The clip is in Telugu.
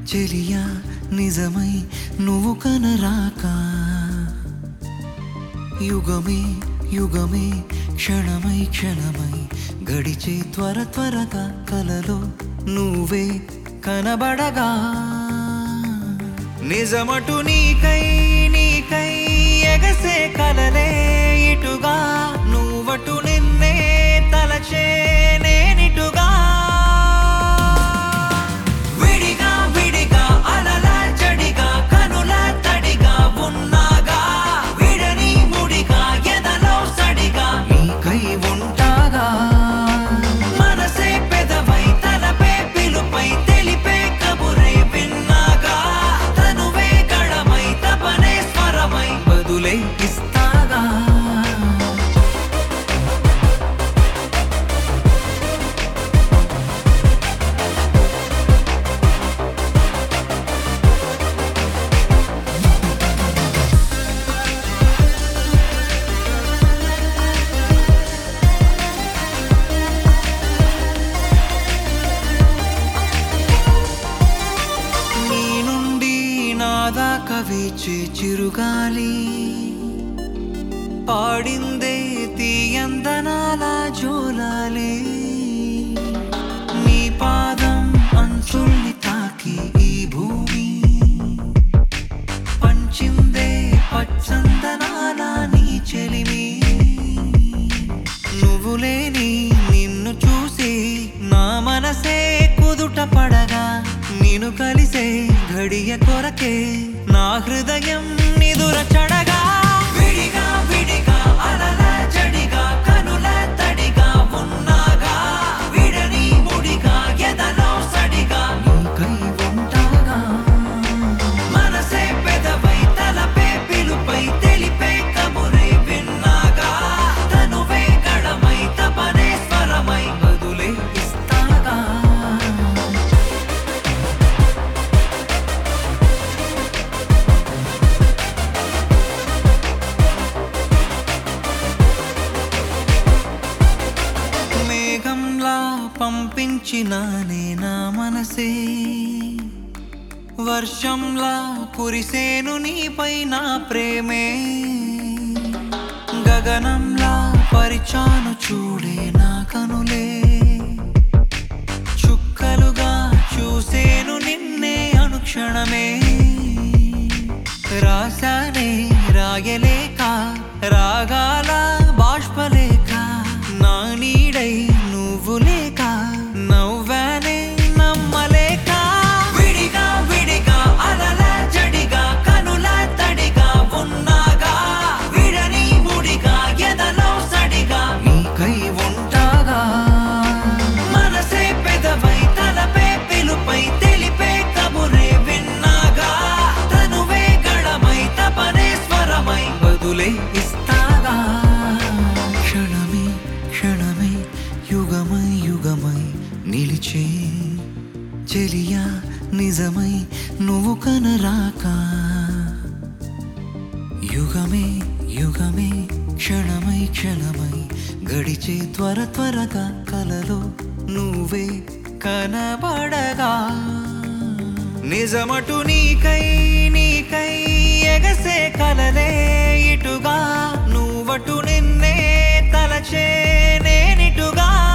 చెలియా నిజమై నువ్వు కనరాక యుగమే యుగమే క్షణమై క్షణమై గడిచే త్వర త్వరగా కలలో నువ్వే కనబడగా నిజమటు నీకై నీకై ఎగసే కలలే ఇటుగా నువ్వటు నిన్నే తలచే నేనిటుగా విడిగా విడిగా అలల జడిగా కనుల తడిగా ఉన్నాగా విడని ముడిగా ఎదలో సడిగా నీకై ఉంటాగా మనసే పెదవై తలపే పిలుపై తెలిపే కబురే విన్నాగా తనువే గడమై తపనే స్వరమై బదులే ఇస్తాగా నీ నుండి నాదాకా వీచే చిరుగాలి పాడిందే తీయందనాల జోలాలే నీ పాదం అంచుల్ని తాకి ఈ భూమి పంచిందే పచ్చందనాల నీ చెలిమి నువ్వు లేని నిన్ను చూసి నా మనసే కుదుట పడగా నేను కలిసే ఘడియ కొరకే నా హృదయం నిదుర చడగా విడిగా విడిగా అలల జడిగా కనుల తడిగా ఉన్నాగా విడని ముడిగా ఎదలో సడిగా నీకై ఉంటాగా మనసే పెదవై తలపే పిలుపై తెలిపే కబురే విన్నాగా తనువే గడమై తపనే స్వరమై బదులే ఇస్తాగా మేఘంలా పంపించినానే నా మనసే వర్షంలా కురిసేను నీపై నా ప్రేమే గగనంలా పరిచాను చూడే నా కనులే చుక్కలుగా చూసేను నిన్నే అనుక్షణమే రాసానే రాయలేక రాగాల బాష్పలేక నా నీడై నువ్వు లేక నవ్వానే నమ్మలేక విడిగా విడిగా అలల జడిగా కనుల తడిగా ఉన్నాగా విడని ముడిగా ఎదలో సడిగా నీకై ఉంటాగా మనసే పెదవై తలపే పిలుపై తెలిపే కబురే విన్నాగా తనువే గడమై తపనే స్వరమై బదులే ఇస్తాగా క్షణమే క్షణమే యుగమై యుగమై నిలిచే చెలియా నిజమై నువ్వు కనరాక యుగమే యుగమే క్షణమై క్షణమై గడిచే త్వర త్వరగా కలలో నువ్వే కనబడగా నిజమటు నీకై నీకై ఎగసే కలలే ఇటుగా నువ్వటు నిన్నే తలచే నేనిటుగా